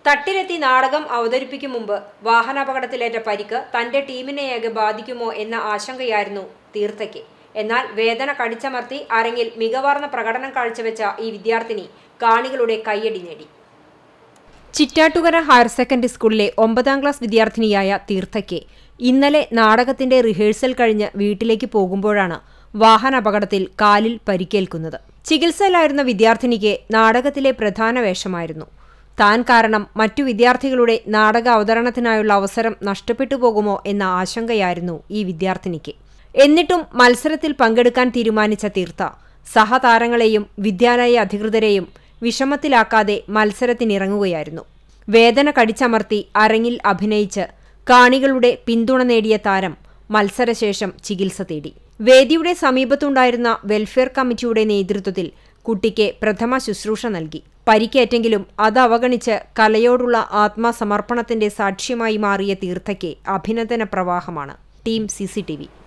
തട്ടിലെത്തി നാടകം അവതരിപ്പിക്കും മുമ്പ് വാഹനാപകടത്തിലേറ്റ പരിക്ക് തന്റെ ടീമിനെയാകെ ബാധിക്കുമോ എന്ന ആശങ്കയായിരുന്നു തീർത്ഥയ്ക്ക് എന്നാൽ വേദന കടിച്ചമർത്തി അരങ്ങിൽ മികവാർന്ന പ്രകടനം കാഴ്ചവെച്ച ഈ വിദ്യാർത്ഥിനി കാണികളുടെ കയ്യടി നേടി ചിറ്റാട്ടുകര ഹയർ സെക്കൻഡറി സ്കൂളിലെ ഒമ്പതാം ക്ലാസ് വിദ്യാർത്ഥിനിയായ തീർത്ഥയ്ക്ക് ഇന്നലെ നാടകത്തിന്റെ റിഹേഴ്സൽ കഴിഞ്ഞ് വീട്ടിലേക്ക് പോകുമ്പോഴാണ് വാഹനാപകടത്തിൽ കാലിൽ പരിക്കേൽക്കുന്നത് ചികിത്സയിലായിരുന്ന വിദ്യാർത്ഥിനിക്ക് നാടകത്തിലെ പ്രധാന വേഷമായിരുന്നു താൻ കാരണം മറ്റു വിദ്യാർത്ഥികളുടെ നാടക അവതരണത്തിനായുള്ള അവസരം നഷ്ടപ്പെട്ടു പോകുമോ എന്ന ആശങ്കയായിരുന്നു ഈ വിദ്യാർത്ഥിനിക്ക് എന്നിട്ടും മത്സരത്തിൽ പങ്കെടുക്കാൻ തീരുമാനിച്ച തീർത്ഥ സഹതാരങ്ങളെയും വിദ്യാലയ അധികൃതരെയും വിഷമത്തിലാക്കാതെ മത്സരത്തിനിറങ്ങുകയായിരുന്നു വേദന കടിച്ചമർത്തി അരങ്ങിൽ അഭിനയിച്ച് കാണികളുടെ പിന്തുണ നേടിയ താരം മത്സരശേഷം ചികിത്സ തേടി വേദിയുടെ സമീപത്തുണ്ടായിരുന്ന വെൽഫെയർ കമ്മിറ്റിയുടെ നേതൃത്വത്തിൽ കുട്ടിക്ക് പ്രഥമ ശുശ്രൂഷ നൽകി പരിക്കേറ്റെങ്കിലും അത് അവഗണിച്ച് കലയോടുള്ള ആത്മസമർപ്പണത്തിന്റെ സാക്ഷ്യമായി മാറിയ തീർത്ഥയ്ക്ക് അഭിനന്ദന പ്രവാഹമാണ് ടീം സിസിടിവി